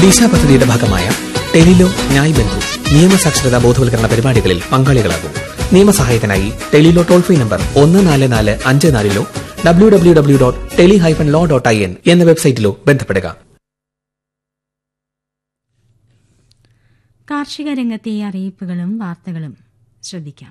ദിശ പദ്ധതിയുടെ ഭാഗമായ ടെലിലോ ന്യായ് ബന്ധു നിയമസാക്ഷരതാ ബോധവൽക്കരണ പരിപാടികളിൽ പങ്കാളികളാകും നിയമസഹായത്തിനായി ടെലിലോ ടോൾ ഫ്രീ നമ്പർ ഒന്ന് നാല് നാല് അഞ്ച് നാലിലോ W W W dot tele hyphen law dot I N എന്ന വെബ്സൈറ്റിലോ ബന്ധപ്പെടുക കാർഷിക രംഗത്തെ അറിയിപ്പുകളും വാർത്തകളും ശ്രദ്ധിക്കാം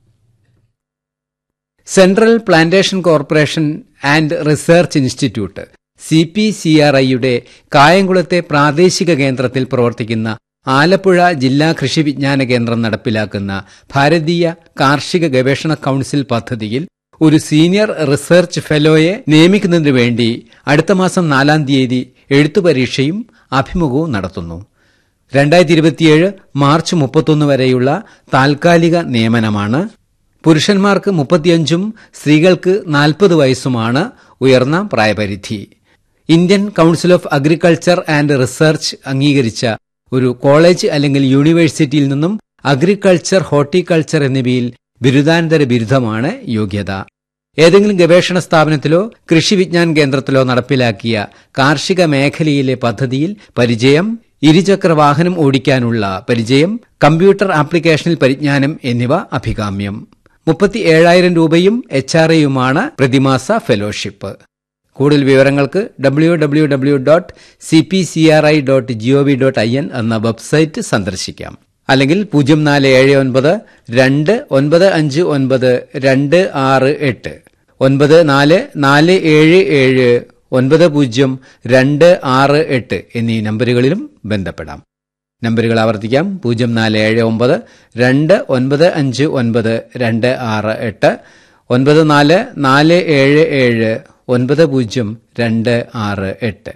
central plantation corporation and research institute C P C R ഐയുടെ കായംകുളത്തെ പ്രാദേശിക കേന്ദ്രത്തിൽ പ്രവർത്തിക്കുന്ന ആലപ്പുഴ ജില്ലാ കൃഷി വിജ്ഞാന കേന്ദ്രം നടപ്പിലാക്കുന്ന ഭാരതീയ കാർഷിക ഗവേഷണ കൌൺസിൽ പദ്ധതിയിൽ ഒരു സീനിയർ റിസർച്ച് ഫെലോയെ നിയമിക്കുന്നതിനു വേണ്ടി അടുത്ത മാസം നാലാം തീയതി എഴുത്തു പരീക്ഷയും അഭിമുഖവും നടത്തുന്നു രണ്ടായിരത്തി ഇരുപത്തിയേഴ് മാർച്ച് മുപ്പത്തൊന്ന് വരെയുള്ള താൽക്കാലിക നിയമനമാണ് പുരുഷന്മാർക്ക് മുപ്പത്തിയഞ്ചും സ്ത്രീകൾക്ക് നാൽപ്പത് വയസ്സുമാണ് ഉയർന്ന പ്രായപരിധി Indian council of agriculture and research അംഗീകരിച്ച ഒരു കോളേജ് അല്ലെങ്കിൽ യൂണിവേഴ്സിറ്റിയിൽ നിന്നും അഗ്രികൾച്ചർ ഹോർട്ടിക്കൾച്ചർ എന്നിവയിൽ ബിരുദാനന്തര ബിരുദമാണ് യോഗ്യത ഏതെങ്കിലും ഗവേഷണ സ്ഥാപനത്തിലോ കൃഷി വിജ്ഞാൻ കേന്ദ്രത്തിലോ നടപ്പിലാക്കിയ കാർഷിക മേഖലയിലെ പദ്ധതിയിൽ പരിചയം ഇരുചക്ര വാഹനം ഓടിക്കാനുള്ള പരിചയം കമ്പ്യൂട്ടർ ആപ്ലിക്കേഷനിൽ പരിജ്ഞാനം എന്നിവ അഭികാമ്യം മുപ്പത്തി ഏഴായിരം രൂപയും എച്ച് ആർ എയുമാണ് പ്രതിമാസ ഫെലോഷിപ്പ് കൂടുതൽ വിവരങ്ങൾക്ക് W W W dot C P C R I dot GOV dot I N എന്ന വെബ്സൈറ്റ് സന്ദർശിക്കാം അല്ലെങ്കിൽ പൂജ്യം നാല് ഏഴ് ഒൻപത് രണ്ട് ഒൻപത് അഞ്ച് ഒൻപത് രണ്ട് ആറ് എട്ട് ഒൻപത് നാല് നാല് ഏഴ് ഏഴ് ഒൻപത് പൂജ്യം രണ്ട് ആറ് എട്ട് എന്നീ നമ്പറുകളിലും ബന്ധപ്പെടാം നമ്പറുകൾ ആവർത്തിക്കാം പൂജ്യം നാല് ഏഴ് ഒമ്പത് രണ്ട് ഒൻപത് അഞ്ച് ഒൻപത് രണ്ട് ആറ് എട്ട് ഒൻപത് നാല് നാല് ഏഴ് ഏഴ് ഒൻപത് പൂജ്യം രണ്ട് ആറ് എട്ട്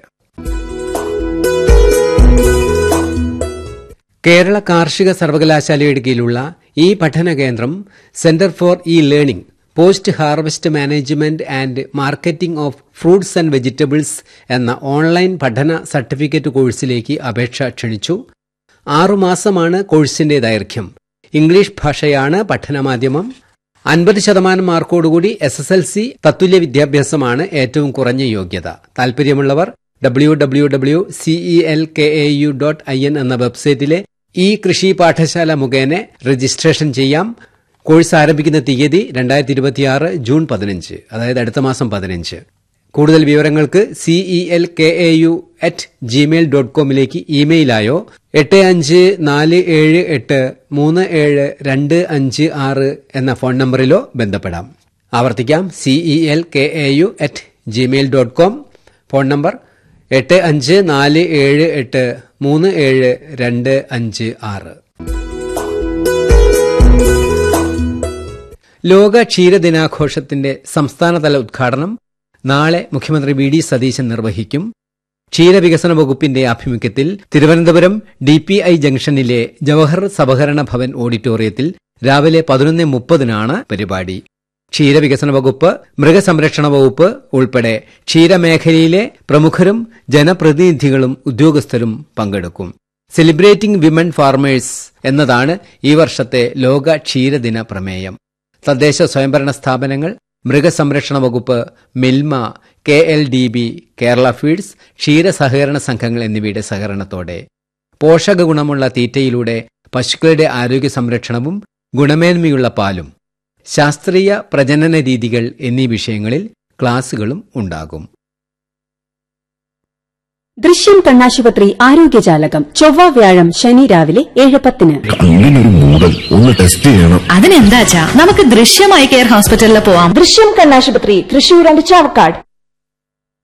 കേരള കാർഷിക സർവകലാശാലയുടെ കീഴിലുള്ള ഈ പഠന കേന്ദ്രം centre for e learning post harvest management and marketing of fruits and vegetables എന്ന ഓൺലൈൻ പഠന സർട്ടിഫിക്കറ്റ് കോഴ്സിലേക്ക് അപേക്ഷ ക്ഷണിച്ചു ആറുമാസമാണ് കോഴ്സിന്റെ ദൈർഘ്യം ഇംഗ്ലീഷ് ഭാഷയാണ് പഠനമാധ്യമം അൻപത് ശതമാനം മാർക്കോടുകൂടി എസ് എസ് എൽ സി തത്തുല്യ വിദ്യാഭ്യാസമാണ് ഏറ്റവും കുറഞ്ഞ യോഗ്യത താൽപര്യമുള്ളവർ W W W CE L K A U dot I N എന്ന വെബ്സൈറ്റിലെ ഈ കൃഷി പാഠശാല മുഖേന രജിസ്ട്രേഷൻ ചെയ്യാം കോഴ്സ് ആരംഭിക്കുന്ന തീയതി രണ്ടായിരത്തി ഇരുപത്തിയാറ് ജൂൺ പതിനഞ്ച് അതായത് അടുത്ത മാസം പതിനഞ്ച് കൂടുതൽ വിവരങ്ങൾക്ക് CE L K A U at Gmail dot കോമിലേക്ക് ഇമെയിലായോ എട്ട് അഞ്ച് നാല് ഏഴ് എട്ട് മൂന്ന് ഏഴ് രണ്ട് അഞ്ച് ആറ് എന്ന ഫോൺ നമ്പറിലോ ബന്ധപ്പെടാം ആവർത്തിക്കാം CE L K A U at Gmail dot com phone number എട്ട് അഞ്ച് നാല് ഏഴ് എട്ട് മൂന്ന് ഏഴ് രണ്ട് അഞ്ച് ആറ് ലോക ക്ഷീരദിനാഘോഷത്തിന്റെ സംസ്ഥാനതല ഉദ്ഘാടനം നാളെ മുഖ്യമന്ത്രി വി ഡി സതീശൻ നിർവഹിക്കും ക്ഷീരവികസന വകുപ്പിന്റെ ആഭിമുഖ്യത്തിൽ തിരുവനന്തപുരം ഡി പി ഐ ജംഗ്ഷനിലെ ജവഹർ സഹകരണ ഭവൻ ഓഡിറ്റോറിയത്തിൽ രാവിലെ പതിനൊന്ന് മുപ്പതിനാണ് പരിപാടി ക്ഷീരവികസന വകുപ്പ് മൃഗസംരക്ഷണ വകുപ്പ് ഉൾപ്പെടെ ക്ഷീരമേഖലയിലെ പ്രമുഖരും ജനപ്രതിനിധികളും ഉദ്യോഗസ്ഥരും പങ്കെടുക്കും സെലിബ്രേറ്റിംഗ് വിമൻ ഫാർമേഴ്സ് എന്നതാണ് ഈ വർഷത്തെ ലോക ക്ഷീരദിന പ്രമേയം തദ്ദേശ സ്വയംഭരണ സ്ഥാപനങ്ങൾ മൃഗസംരക്ഷണ വകുപ്പ് Milma K L D B Kerala feeds ക്ഷീര സഹകരണ സംഘങ്ങൾ എന്നിവയുടെ സഹകരണത്തോടെ പോഷക ഗുണമുള്ള തീറ്റയിലൂടെ പശുക്കളുടെ ആരോഗ്യ സംരക്ഷണവും ഗുണമേന്മയുള്ള പാലും ശാസ്ത്രീയ പ്രജനന രീതികൾ എന്നീ വിഷയങ്ങളിൽ ക്ലാസുകളും ഉണ്ടാകും ദൃശ്യം കണ്ണാശുപത്രി ആരോഗ്യജാലകം ചൊവ്വ വ്യാഴം ശനി രാവിലെ ഏഴ് പത്തിന് കണ്ണിനൊരു മൂടൽ ഒന്ന് ടെസ്റ്റ് ചെയ്യണം അതിനെന്താച്ചാ നമുക്ക് ദൃശ്യമായി കെയർ ഹോസ്പിറ്റലിൽ പോവാം ദൃശ്യം കണ്ണാശുപത്രി തൃശൂർ ആൻഡ് ചാവക്കാട്